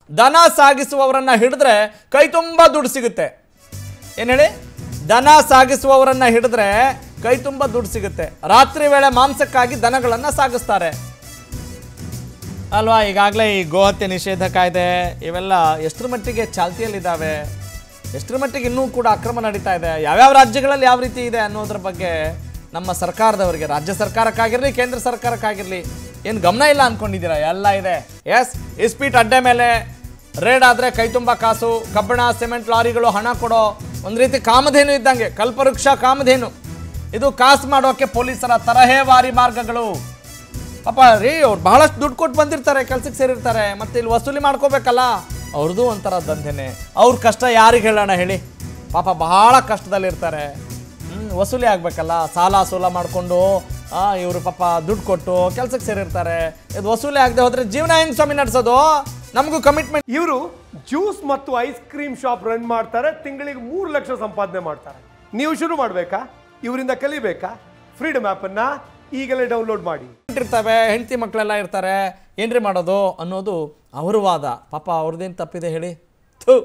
ದನ ಸಾಗಿಸುವವರನ್ನ ಹಿಡಿದ್ರೆ ಕೈ ತುಂಬ ದುಡ್ಡು ಸಿಗುತ್ತೆ ಏನು ಹೇಳಿ ದನ ಸಾಗಿಸುವವರನ್ನ ಹಿಡಿದ್ರೆ ಕೈ ತುಂಬ ದುಡ್ಡು ಸಿಗುತ್ತೆ ರಾತ್ರಿ ವೇಳೆ ಮಾಂಸಕ್ಕಾಗಿ ದನಗಳನ್ನು ಸಾಗಿಸ್ತಾರೆ ಅಲ್ವಾ ಈಗಾಗಲೇ ಈ ಗೋಹತ್ಯೆ ನಿಷೇಧ ಕಾಯ್ದೆ ಇವೆಲ್ಲ ಎಷ್ಟರ ಮಟ್ಟಿಗೆ ಚಾಲ್ತಿಯಲ್ಲಿದ್ದಾವೆ ಎಷ್ಟರ ಮಟ್ಟಿಗೆ ಇನ್ನೂ ಕೂಡ ಅಕ್ರಮ ನಡೀತಾ ಇದೆ ಯಾವ್ಯಾವ ರಾಜ್ಯಗಳಲ್ಲಿ ಯಾವ ರೀತಿ ಇದೆ ಅನ್ನೋದ್ರ ಬಗ್ಗೆ ನಮ್ಮ ಸರ್ಕಾರದವರಿಗೆ ರಾಜ್ಯ ಸರ್ಕಾರಕ್ಕಾಗಿರಲಿ ಕೇಂದ್ರ ಸರ್ಕಾರಕ್ಕಾಗಿರಲಿ ಏನು ಗಮನ ಇಲ್ಲ ಅಂದ್ಕೊಂಡಿದ್ದೀರಾ ಎಲ್ಲ ಇದೆ ಎಸ್ ಇಸ್ಪೀಟ್ ಅಡ್ಡೆ ಮೇಲೆ ರೇಡ್ ಆದರೆ ಕೈ ತುಂಬ ಕಾಸು ಕಬ್ಬಣ ಸಿಮೆಂಟ್ ಲಾರಿಗಳು ಹಣ ಕೊಡೋ ಒಂದು ರೀತಿ ಕಾಮಧೇನು ಇದ್ದಂಗೆ ಕಲ್ಪವೃಕ್ಷ ಕಾಮಧೇನು ಇದು ಕಾಸು ಮಾಡೋಕ್ಕೆ ಪೊಲೀಸರ ತರಹೇವಾರಿ ಮಾರ್ಗಗಳು ಪಾಪ ರೀ ಅವ್ರು ಬಹಳಷ್ಟು ದುಡ್ಡು ಕೊಟ್ಟು ಬಂದಿರ್ತಾರೆ ಕೆಲ್ಸಕ್ಕೆ ಸೇರಿರ್ತಾರೆ ಮತ್ತೆ ಇಲ್ಲಿ ವಸೂಲಿ ಮಾಡ್ಕೋಬೇಕಲ್ಲ ಅವ್ರದ್ದು ಒಂಥರ ದಂಧೆನೆ ಅವ್ರ ಕಷ್ಟ ಯಾರಿಗೆ ಹೇಳೋಣ ಹೇಳಿ ಪಾಪ ಬಹಳ ಕಷ್ಟದಲ್ಲಿರ್ತಾರೆ ಹ್ಮ್, ವಸೂಲಿ ಆಗಬೇಕಲ್ಲ ಸಾಲ ಸೂಲ ಮಾಡಿಕೊಂಡು ಇವರು ಪಾಪ ದುಡ್ಡು ಕೊಟ್ಟು ಕೆಲ್ಸಕ್ಕೆ ಸೇರಿರ್ತಾರೆ ಇದು ವಸೂಲಿ ಆಗದೆ ಹೋದ್ರೆ ಜೀವನ ಹೆಂಗ್ ಸ್ವಾಮಿ ನಡೆಸೋದು ನಮಗೂ ಕಮಿಟ್ಮೆಂಟ್ ಇವರು ಜ್ಯೂಸ್ ಮತ್ತು ಐಸ್ ಕ್ರೀಮ್ ಶಾಪ್ ರನ್ ಮಾಡ್ತಾರೆ ತಿಂಗಳಿಗೆ ಮೂರು ಲಕ್ಷ ಸಂಪಾದನೆ ಮಾಡ್ತಾರೆ ನೀವು ಶುರು ಮಾಡಬೇಕಾ ಇವರಿಂದ ಕಲಿಬೇಕಾ ಫ್ರೀಡಮ್ ಅನ್ನ ಈಗಲೇ ಡೌನ್ಲೋಡ್ ಮಾಡಿ ಇರ್ತವೆ ಹೆಂಡತಿ ಮಕ್ಕಳೆಲ್ಲ ಇರ್ತಾರೆ ಏನ್ರಿ ಮಾಡೋದು ಅನ್ನೋದು ಅವ್ರ ವಾದ ಪಾಪ ಅವ್ರದ್ದೇನು ತಪ್ಪಿದೆ ಹೇಳಿ ಥು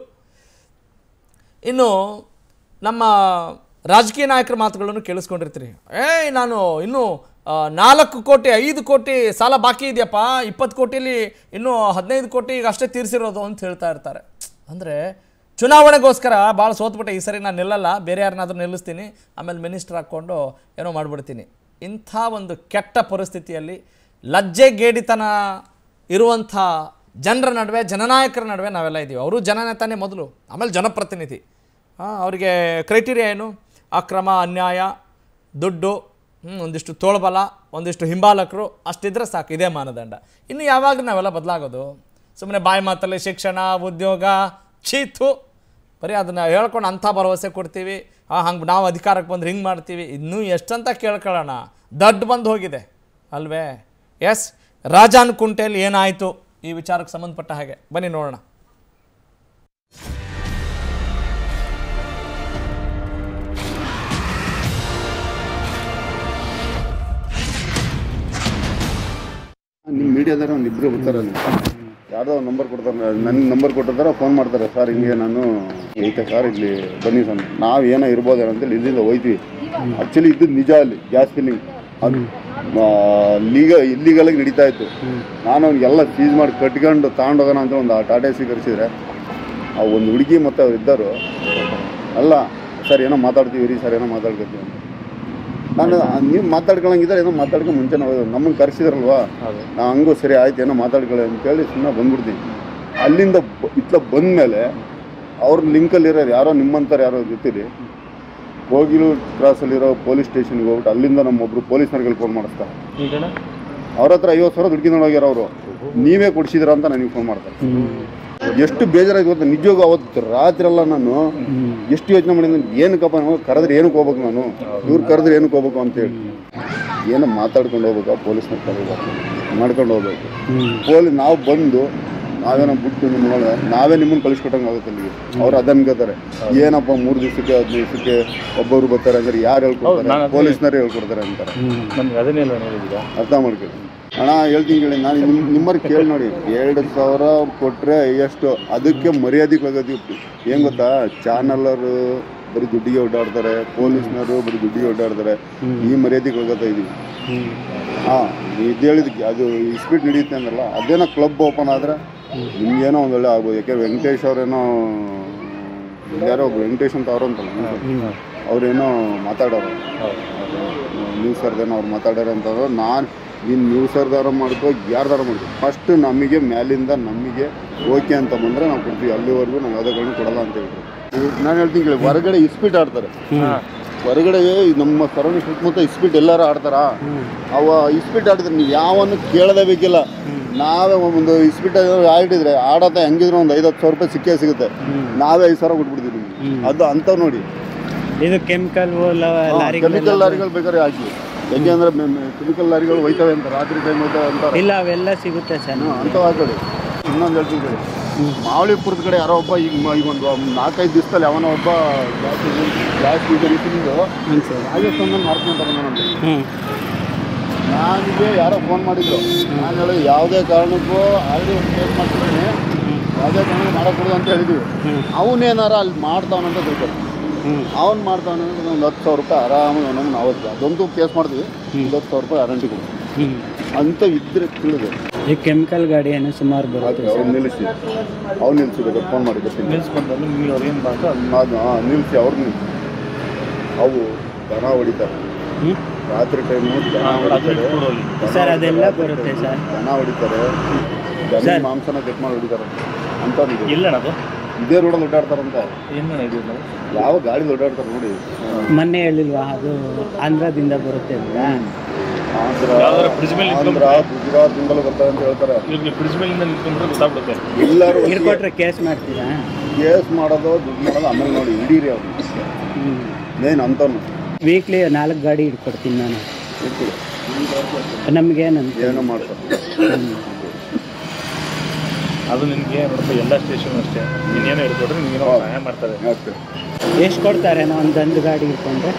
ಇನ್ನು ನಮ್ಮ ರಾಜಕೀಯ ನಾಯಕರ ಮಾತುಗಳನ್ನು ಕೇಳಿಸ್ಕೊಂಡಿರ್ತೀರಿ ಏಯ್ ನಾನು ಇನ್ನೂ ಆ, ನಾಲ್ಕು ಕೋಟಿ ಐದು ಕೋಟಿ ಸಾಲ ಬಾಕಿ ಇದೆಯಪ್ಪ ಇಪ್ಪತ್ತು ಕೋಟಿಲಿ ಇನ್ನೂ ಹದಿನೈದು ಕೋಟಿ ಈಗ ಅಷ್ಟೇ ತೀರಿಸಿರೋದು ಅಂತ ಹೇಳ್ತಾ ಇರ್ತಾರೆ ಅಂದರೆ ಚುನಾವಣೆಗೋಸ್ಕರ ಭಾಳ ಸೋತ್ಬಿಟ್ಟೆ ಈ ಸರಿ ನಾನು ನಿಲ್ಲಲ್ಲ ಬೇರೆ ಯಾರನ್ನಾದ್ರೂ ನಿಲ್ಲಿಸ್ತೀನಿ ಆಮೇಲೆ ಮಿನಿಸ್ಟರ್ ಹಾಕ್ಕೊಂಡು ಏನೋ ಮಾಡಿಬಿಡ್ತೀನಿ ಇಂಥ ಒಂದು ಕೆಟ್ಟ ಪರಿಸ್ಥಿತಿಯಲ್ಲಿ ಲಜ್ಜೆ ಗೇಡಿತನ ಇರುವಂಥ ಜನರ ನಡುವೆ ಜನನಾಯಕರ ನಡುವೆ ನಾವೆಲ್ಲ ಇದ್ದೀವಿ ಅವರು ಜನನೇತಾನೇ ಮೊದಲು ಆಮೇಲೆ ಜನಪ್ರತಿನಿಧಿ ಹಾಂ ಅವರಿಗೆ ಕ್ರೈಟೀರಿಯಾ ಏನು ಅಕ್ರಮ ಅನ್ಯಾಯ ದುಡ್ಡು ಹ್ಮ್, ಒಂದಿಷ್ಟು ತೋಳ್ಬಲ ಒಂದಿಷ್ಟು ಹಿಂಬಾಲಕರು ಅಷ್ಟಿದ್ರೆ ಸಾಕು ಇದೇ ಮಾನದಂಡ ಇನ್ನು ಯಾವಾಗ ನಾವೆಲ್ಲ ಬದಲಾಗೋದು ಸುಮ್ಮನೆ ಬಾಯಿ ಮಾತಲ್ಲಿ ಶಿಕ್ಷಣ ಉದ್ಯೋಗ ಚೀತು ಬರೀ ಅದನ್ನು ಹೇಳ್ಕೊಂಡು ಅಂಥ ಭರವಸೆ ಕೊಡ್ತೀವಿ ಹಾಂ ಹಂಗೆ ನಾವು ಅಧಿಕಾರಕ್ಕೆ ಬಂದ್ರೆ ಹಿಂಗೆ ಮಾಡ್ತೀವಿ ಇನ್ನೂ ಎಷ್ಟಂತ ಕೇಳ್ಕೊಳ್ಳೋಣ ದಡ್ಡು ಬಂದು ಹೋಗಿದೆ ಅಲ್ವೇ ಎಸ್ ರಾಜಾನ್ ಕುಂಟೆಯಲ್ಲಿ ಏನಾಯಿತು ಈ ವಿಚಾರಕ್ಕೆ ಸಂಬಂಧಪಟ್ಟ ಹಾಗೆ ಬನ್ನಿ ನೋಡೋಣ ನಿಮ್ಮ ಮೀಡಿಯಾದವ್ರು ಒಂದು ಇಬ್ಬರು ಬರ್ತಾರಲ್ಲ ಯಾರ್ದೋ ಒಂದು ನಂಬರ್ ಕೊಡ್ತಾರೆ ನನ್ನ ನಂಬರ್ ಕೊಟ್ಟಿದ್ದಾರೆ ಫೋನ್ ಮಾಡ್ತಾರೆ ಸರ್ ಹಿಂಗೆ ನಾನು ಐತೆ ಸರ್ ಇಲ್ಲಿ ಬನ್ನಿ ಸರ್ ನಾವು ಏನೋ ಇರ್ಬೋದೇನೋ ಅಂತೇಳಿ ಇಲ್ಲಿಂದ ಹೋಯ್ತೀವಿ ಆ್ಯಕ್ಚುಲಿ ಇದ್ದು ನಿಜ ಅಲ್ಲಿ ಗ್ಯಾಸ್ ಫಿಲ್ಲಿಂಗ್ ಅದು ಲೀಗ ಇಲ್ಲಿಗಲಾಗಿ ನಡೀತಾ ಇತ್ತು ನಾನು ಅವ್ನಿಗೆಲ್ಲ ಸೀಸ್ ಮಾಡಿ ಕಟ್ಕೊಂಡು ತಗೊಂಡೋಗೋಣ ಅಂತ ಒಂದು ಟಾಟಾ ಸಿ ಕರೆಸಿದ್ರೆ ಆ ಒಂದು ಹುಡುಗಿ ಮತ್ತು ಅವ್ರು ಇದ್ದರು ಅಲ್ಲ ಸರ್ ಏನೋ ಮಾತಾಡ್ತೀವಿ ರೀ ಸರ್ ಏನೋ ಮಾತಾಡ್ಕೊತೀವಿ ಅಂತ ನಾನು ನೀವು ಮಾತಾಡ್ಕೊಳಂಗಿದ್ದಾರೆ ಏನೋ ಮಾತಾಡ್ಕೊಂಡು ಮುಂಚೆನೇ ಹೋಗೋದು ನಮ್ಮನ್ನು ಕರೆಸಿದ್ರಲ್ವಾ ನಾ ಹಂಗೂ ಸರಿ ಆಯ್ತು ಏನೋ ಮಾತಾಡ್ಕೊಳ್ಳಿ ಅಂತೇಳಿ ಸುಮ್ಮನೆ ಬಂದ್ಬಿಡ್ತೀನಿ ಅಲ್ಲಿಂದ ಬ- ಇತ್ಲ ಬಂದಮೇಲೆ ಅವ್ರ ಲಿಂಕಲ್ಲಿರೋರು ಯಾರೋ ನಿಮ್ಮಂಥವ್ರು ಯಾರೋ ಜೊತೆಲಿ ಕೋಗಿಲು ಕ್ರಾಸಲ್ಲಿರೋ ಪೊಲೀಸ್ ಸ್ಟೇಷನ್ಗೆ ಹೋಗ್ಬಿಟ್ಟು ಅಲ್ಲಿಂದ ನಮ್ಮೊಬ್ರು ಪೊಲೀಸ್ನವ್ರಿಗೆ ಫೋನ್ ಮಾಡಿಸ್ತಾರೆ ಅವ್ರ ಹತ್ರ ಐವತ್ತು ಸಾವಿರ ದುಡ್ಕೊಂಡು ಹೋಗ್ಯಾರ ಅವರು ನೀವೇ ಕೊಡ್ಸಿದ್ರ ಅಂತ ನನಗೆ ಫೋನ್ ಮಾಡ್ತಾರೆ ಎಷ್ಟು ಬೇಜಾರಾಗಿ ಗೊತ್ತಾ ನಿಜವಾಗೂ ಅವತ್ತು ರಾತ್ರಿ ಎಲ್ಲ ನಾನು ಎಷ್ಟು ಯೋಚನೆ ಮಾಡಿದ್ದೀನಿ ಏನಕ್ಕಪ್ಪ ನಾವು ಕರೆದ್ರೆ ಏನಕ್ಕೆ ಹೋಗ್ಬೇಕು ನಾನು ಇವ್ರು ಕರೆದ್ರೆ ಏನಕ್ಕೆ ಹೋಗ್ಬೇಕು ಅಂತೇಳಿ ಏನೋ ಮಾತಾಡ್ಕೊಂಡು ಹೋಗ್ಬೇಕಾ ಪೊಲೀಸ್ನ ಕರೀಬೇಕು ಮಾಡ್ಕೊಂಡು ಹೋಗ್ಬೇಕು ಪೊಲೀಸ್ ನಾವು ಬಂದು ನಾವೇನೋ ಬಿಟ್ಟು ನಿಮ್ಮನ್ನ ನಾವೇ ನಿಮ್ಮನ್ನ ಕಳಿಸ್ಕೊಟ್ಟಂಗೆ ಆಗುತ್ತೆ ಅಲ್ಲಿಗೆ ಅವ್ರು ಅದನ್ಕೋತಾರೆ ಏನಪ್ಪ ಮೂರು ದಿವಸಕ್ಕೆ ಹದಿನೈದು ದಿವಸಕ್ಕೆ ಒಬ್ಬರು ಬರ್ತಾರೆ ಅಂದ್ರೆ ಯಾರು ಹೇಳ್ಕೊಡ್ತಾರೆ ಪೊಲೀಸ್ನವ್ರು ಹೇಳ್ಕೊಡ್ತಾರೆ ಅಂತಾರೆ ನಮ್ಗೆ ಅದನ್ನೆಲ್ಲ ನೋಡಿದ್ದೀರಾ ಅರ್ಥ ಮಾಡ್ಕೊಳ್ಳಿ ಅಣ್ಣ ಹೇಳ್ತೀನಿ ಕೇಳಿ ನಾನು ನಿಮ್ಮ ನಿಮ್ಮವ್ರು ಕೇಳಿ ನೋಡಿ ಎರಡು ಸಾವಿರ ಕೊಟ್ಟರೆ ಎಷ್ಟು ಅದಕ್ಕೆ ಮರ್ಯಾದೆಗೆ ಹೋಗೋದು ಏನು ಗೊತ್ತಾ ಚಾನಲರು ಬರೀ ದುಡ್ಡಿಗೆ ಓಡಾಡ್ತಾರೆ ಪೊಲೀಸ್ನವರು ಬರೀ ದುಡ್ಡಿಗೆ ಓಡಾಡ್ತಾರೆ ಈ ಮರ್ಯಾದೆಗೆ ಹೋಗೋತಾ ಇದೀವಿ ಹಾಂ ಇದು ಹೇಳಿದಕ್ಕೆ ಅದು ಇಸ್ಪೀಟ್ ನಡೆಯುತ್ತೆ ಅಂದ್ರಲ್ಲ ಅದೇನೋ ಕ್ಲಬ್ ಓಪನ್ ಆದರೆ ನಿಮ್ಗೇನೋ ಒಂದು ಒಳ್ಳೆ ಆಗ್ಬೋದು ಯಾಕೆ ವೆಂಕಟೇಶ್ ಅವರೇನೋ ಯಾರೋ ಒಬ್ರು ವೆಂಕಟೇಶ್ ಅಂತ ಅವ್ರು ಅಂತಲ್ಲ ಅವ್ರೇನೋ ಮಾತಾಡೋರು ನ್ಯೂಸ್ ಸರ್ದೇನೋ ಅವ್ರು ಮಾತಾಡ್ಯಾರ ಅಂತಂದ್ರೆ ನಾನು ನೀನು ನ್ಯೂಸ್ ಸರ್ದಾರ ಮಾಡ್ಕೋ ಯಾರ್ದಾರ ಮಾಡ್ಕೋ ಫಸ್ಟ್ ನಮಗೆ ಮ್ಯಾಲಿಂದ ನಮಗೆ ಓಕೆ ಅಂತ ಬಂದರೆ ನಾವು ಕೊಡ್ತೀವಿ ಅಲ್ಲಿವರೆಗೂ ನಾವು ಯಾವುದೇ ಕಾರಣ ಕೊಡಲ್ಲ ಅಂತ ಹೇಳ್ತೀವಿ ನಾನು ಹೇಳ್ತೀನಿ ಕೇಳಿ ಹೊರಗಡೆ ಇಸ್ಪೀಟ್ ಆಡ್ತಾರೆ ಹೊರಗಡೆ ಈ ನಮ್ಮ ಸರೌಂಡಿಂಗ್ ಸುತ್ತಮುತ್ತ ಇಸ್ಪೀಟ್ ಎಲ್ಲರೂ ಆಡ್ತಾರಾ ಅವ ಇಸ್ಪೀಟ್ ಆಡಿದ್ರೆ ನೀವು ಯಾವನ್ನು ಕೇಳದೇ ಬೇಕಿಲ್ಲ ನಾವೇ ಒಂದು ಇಸ್ಪೀಟ್ ಆಡಿದ್ರೆ ಆಡತ್ತ ಹೆಂಗಿದ್ರು ಒಂದು ಐದು ಹತ್ತು ಸಾವಿರ ರೂಪಾಯಿ ಸಿಕ್ಕೇ ಸಿಗುತ್ತೆ ನಾವೇ ಐದು ಸಾವಿರ ಕೊಟ್ಬಿಡ್ತೀವಿ ನಿಮ್ಗೆ ಅದು ಅಂತ ನೋಡಿ ಇದು ಕೆಮಿಕಲ್ ಕೆಮಿಕಲ್ ಲಾರಿಗಳು ಬೇಕಾದ್ರೆ ಹಾಕಿ ಯಾಕೆಂದ್ರೆ ಕೆಮಿಕಲ್ ಲಾರಿಗಳು ಹೋಯ್ತವೆ ಅಂತ ರಾತ್ರಿ ಟೈಮ್ ಹೋಯ್ತವೆ ಅಂತ ಇಲ್ಲ ಅವೆಲ್ಲ ಸಿಗುತ್ತೆ ಸರ್ ಅಂಥವು ಹಾಕೊಳ್ಳಿ ಇನ್ನೊಂದು ಹೇಳ್ತೀನಿ ಕೇಳಿ ಮಾವಳಿಪುರದ ಕಡೆ ಯಾರೋ ಒಬ್ಬ ಈಗ ಮ- ಈಗ ಒಂದು ನಾಲ್ಕೈದು ದಿವಸದಲ್ಲಿ ಅವನ ಒಬ್ಬ ಜಾಸ್ತಿ ಜಾಸ್ತಿ ಈಗ ತಿಂದು ಹ್ಞೂ ಸರ್ ರಾಜಸ್ಥಾನದಲ್ಲಿ ಮಾಡ್ಕೊಂಡು ತಗೊಂಡಂತೆ ಹ್ಞೂ ನನಗೆ ಯಾರೋ ಫೋನ್ ಮಾಡಿದ್ರು ನಾನು ಹೇಳಿ ಯಾವುದೇ ಕಾರಣಕ್ಕೂ ಆಲ್ರೆಡಿ ಒಂದು ಕೇಸ್ ಮಾಡ್ತಿದ್ದೀನಿ ಯಾವುದೇ ಕಾರಣಕ್ಕೆ ಮಾಡக்கூಡದು ಅಂತ ಹೇಳಿದ್ವಿ ಅವನೇನಾರ ಅಲ್ಲಿ ಮಾಡ್ತಾವನಂತ ತಿಳ್ಕೊಳ್ಳಿ ಅವ್ನು ಮಾಡ್ತಾವನ ಒಂದು ಹತ್ತು ಸಾವಿರ ರೂಪಾಯಿ ಆರಾಮಾಗಿ ಅವನನ್ನು ನಾವು ಅದೊಂದು ಕೇಸ್ ಮಾಡ್ತೀವಿ ಒಂದು ಹತ್ತು ಸಾವಿರ ರೂಪಾಯಿ ವಾರಂಟಿ ಕೊಡ್ತೀವಿ ಅಂತ ಇದ್ರೆ ತಿಳಿದು ಈ ಕೆಮಿಕಲ್ ಗಾಡಿ ಏನೋ ಸುಮಾರು ಬರುತ್ತೆ ಅವ್ನು ನಿಲ್ಲಿಸಿ ಅವ್ನು ನಿಲ್ಲಿಸಿದಾಗ ಫೋನ್ ಮಾಡಿ ಬರ್ತೀನಿ ನಿಲ್ಸ್ಕೊಂಡು ನಿಮ್ಗೆ ಅವ್ರು ಏನು ಮಾಡ್ತಾರೆ ಅದು ಹಾಂ ನಿಲ್ಲಿಸಿ ಅವ್ರು ನಿಲ್ಲಿಸಿ ಅವು ದನ ಹೊಡಿತಾರೆ ಹ್ಮ್? ರಾತ್ರಿ ಟೈಮು ದನ ಅದು ಹೊಡಿತಾರೆ ಇಟ್ಕೊಂಡು ಹೋಗಿ ಸರ್ ಅದೆಲ್ಲ ಬರುತ್ತೆ ಸರ್ ದನ ಹೊಡಿತಾರೆ ದನ ಸರ್. ಮಾಂಸನ ಕಟ್ ಮಾಡಿ ಹೊಡಿತಾರೆ ಅಂತ ಎಲ್ಲಣ್ಣ ಅದು ಇದೇ ರೋಡಲ್ಲಿ ಓಡಾಡ್ತಾರಂತ ಏನಣ್ಣ ಇದು ನಾವು ಯಾವ ಗಾಡಿ ಓಡಾಡ್ತಾರೆ ನೋಡಿ ಮೊನ್ನೆ ಹೇಳಿಲ್ವಾ ಅದು ಆಂಧ್ರದಿಂದ ಬರುತ್ತೆ ಅಂತ ಆಂಧ್ರ ಯಾವ್ದಾರ ಬ್ರಿಡ್ಜ್ ಮೇಲೆ ಆಂಧ್ರ ಗುಜರಾತ್ ಇಂದಲೂ ಬರ್ತಾರೆ ಅಂತ ಹೇಳ್ತಾರೆ ಇವ್ರಿಗೆ ಬ್ರಿಡ್ಜ್ ಮೇಲಿಂದ ನಿಂತ್ಕೊಂಡ್ರೆ ಗೊತ್ತಾಗ್ಬಿಡುತ್ತೆ ಎಲ್ಲರೂ ಹಿಡ್ಕೊಟ್ರೆ ಕೇಸ್ ಮಾಡ್ತೀರಾ ಕೇಸ್ ಮಾಡೋದು ದುಡ್ಡು ಮಾಡೋದು ಆಮೇಲೆ ನೋಡಿ ಹಿಡೀರಿ ಅವ್ರು ಮೇನ್ ಅಂತವ್ನು ವೀಕ್ಲಿ ನಾಲ್ಕು ಗಾಡಿ ಹಿಡ್ಕೊಡ್ತೀನಿ ನಾನು ಇರ್ತೀವಿ ನಮಗೇನಂತ ಏನೋ ಮಾಡ್ತಾರೆ ಅದು ನಿನಗೆ ನೋಡಪ್ಪ ಎಲ್ಲ ಸ್ಟೇಷನ್ ಅಷ್ಟೇ ನೀನೇನೋ ಹೇಳ್ಕೊಟ್ರೆ ನಿನಗೇನೋ ಸಹಾಯ ಮಾಡ್ತಾರೆ ಅಷ್ಟೇ ಎಷ್ಟು ಕೊಡ್ತಾರೆ ಒಂದು ಒಂದು ಗಾಡಿ ಹಿಡ್ಕೊಂಡ್ರೆ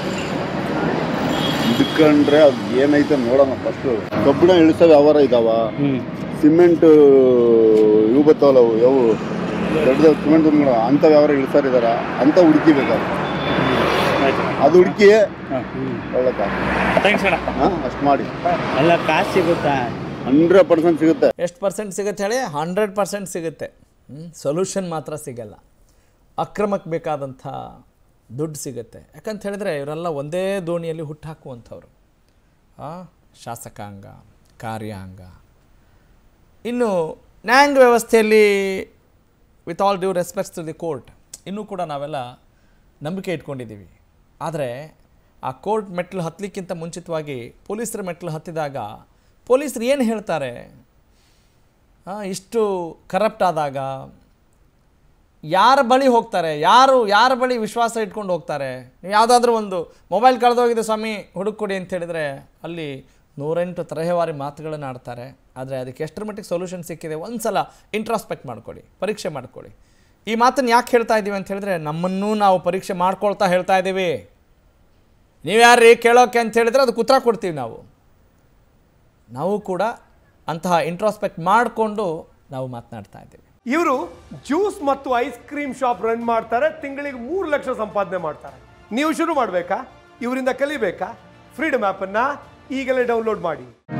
ಇದಕ್ಕಂಡ್ರೆ ಅದು ಏನೈತೆ ನೋಡೋಣ ಫಸ್ಟು ಕಬ್ಬಿಣ ಇಳಿಸೋ ವ್ಯವಹಾರ ಇದಾವ ಹ್ಞೂ ಸಿಮೆಂಟ್ ಇವು ಬರ್ತಾವಲ್ಲ ಅವು ಯಾವ ದೊಡ್ಡ ದೊಡ್ಡ ಸಿಮೆಂಟ್ ತುಂಬ್ಗಳು ಅಂಥ ವ್ಯವಹಾರ ಇಳಿಸೋರಿದಾರ ಅಂತ ಹುಡುಕಿಬೇಕಾದ್ರೆ ಅದು ಹುಡುಕಿ ಹ್ಞೂ ಒಳ್ಳೆ ಥ್ಯಾಂಕ್ಸ್ ಅಣ್ಣ ಹಾಂ ಅಷ್ಟು ಮಾಡಿ ಎಲ್ಲ ಕಾಸು ಸಿಗುತ್ತಾ ಹಂಡ್ರೆಡ್ ಪರ್ಸೆಂಟ್ ಸಿಗುತ್ತೆ ಎಷ್ಟು ಪರ್ಸೆಂಟ್ ಸಿಗುತ್ತೆ ಹೇಳಿ ಹಂಡ್ರೆಡ್ ಪರ್ಸೆಂಟ್ ಸಿಗುತ್ತೆ ಸೊಲ್ಯೂಷನ್ ಮಾತ್ರ ಸಿಗಲ್ಲ ಅಕ್ರಮಕ್ಕೆ ಬೇಕಾದಂಥ ದುಡ್ಡು ಸಿಗುತ್ತೆ ಯಾಕಂತ ಹೇಳಿದ್ರೆ ಇವರೆಲ್ಲ ಒಂದೇ ದೋಣಿಯಲ್ಲಿ ಹುಟ್ಟಾಕುವಂಥವ್ರು ಆ, ಶಾಸಕಾಂಗ ಕಾರ್ಯಾಂಗ ಇನ್ನು ನ್ಯಾಯಾಂಗ ವ್ಯವಸ್ಥೆಯಲ್ಲಿ with all due respects to the court ಇನ್ನೂ ಕೂಡ ನಾವೆಲ್ಲ ನಂಬಿಕೆ ಇಟ್ಕೊಂಡಿದ್ದೀವಿ ಆದರೆ ಆ ಕೋರ್ಟ್ ಮೆಟ್ಲು ಹತ್ತಲಿಕ್ಕಿಂತ ಮುಂಚಿತವಾಗಿ ಪೊಲೀಸರ ಮೆಟ್ಲು ಹತ್ತಿದಾಗ ಪೊಲೀಸರು ಏನು ಹೇಳ್ತಾರೆ ಆ, ಇಷ್ಟು ಕರಪ್ಟ್ ಆದಾಗ ಯಾರ ಬಳಿ ಹೋಗ್ತಾರೆ ಯಾರು ಯಾರ ಬಳಿ ವಿಶ್ವಾಸ ಇಟ್ಕೊಂಡು ಹೋಗ್ತಾರೆ ನೀವು ಯಾವುದಾದ್ರೂ ಒಂದು ಮೊಬೈಲ್ ಕಳೆದೋಗಿದೆ ಸ್ವಾಮಿ ಹುಡುಕೊಡಿ ಅಂತ ಹೇಳಿದರೆ ಅಲ್ಲಿ ನೂರೆಂಟು ತರಹೇವಾರಿ ಮಾತುಗಳನ್ನು ಆಡ್ತಾರೆ ಆದರೆ ಅದಕ್ಕೆ ಎಷ್ಟರ ಮಟ್ಟಿಗೆ ಸೊಲ್ಯೂಷನ್ ಸಿಕ್ಕಿದೆ ಒಂದು ಸಲ ಇಂಟ್ರಾಸ್ಪೆಕ್ಟ್ ಮಾಡ್ಕೊಳ್ಳಿ ಪರೀಕ್ಷೆ ಮಾಡ್ಕೊಳ್ಳಿ ಈ ಮಾತನ್ನು ಯಾಕೆ ಹೇಳ್ತಾ ಇದ್ದೀವಿ ಅಂತ ಹೇಳಿದ್ರೆ ನಮ್ಮನ್ನೂ ನಾವು ಪರೀಕ್ಷೆ ಮಾಡ್ಕೊಳ್ತಾ ಹೇಳ್ತಾ ಇದ್ದೀವಿ ನೀವು ಯಾರ್ರೀ ಕೇಳೋಕೆ ಅಂತ ಹೇಳಿದ್ರೆ ಅದಕ್ಕೆ ಉತ್ತರ ಕೊಡ್ತೀವಿ ನಾವು ನಾವು ಕೂಡ ಅಂತಹ ಇಂಟ್ರಾಸ್ಪೆಕ್ಟ್ ಮಾಡಿಕೊಂಡು ನಾವು ಮಾತನಾಡ್ತಾ ಇದ್ದೀವಿ ಇವರು ಜ್ಯೂಸ್ ಮತ್ತು ಐಸ್ ಕ್ರೀಮ್ ಶಾಪ್ ರನ್ ಮಾಡ್ತಾರೆ ತಿಂಗಳಿಗೆ ಮೂರು ಲಕ್ಷ ಸಂಪಾದನೆ ಮಾಡ್ತಾರೆ ನೀವು ಶುರು ಮಾಡಬೇಕಾ ಇವರಿಂದ ಕಲಿಬೇಕಾ ಫ್ರೀಡಮ್ ಆ್ಯಪನ್ನು ಈಗಲೇ ಡೌನ್ಲೋಡ್ ಮಾಡಿ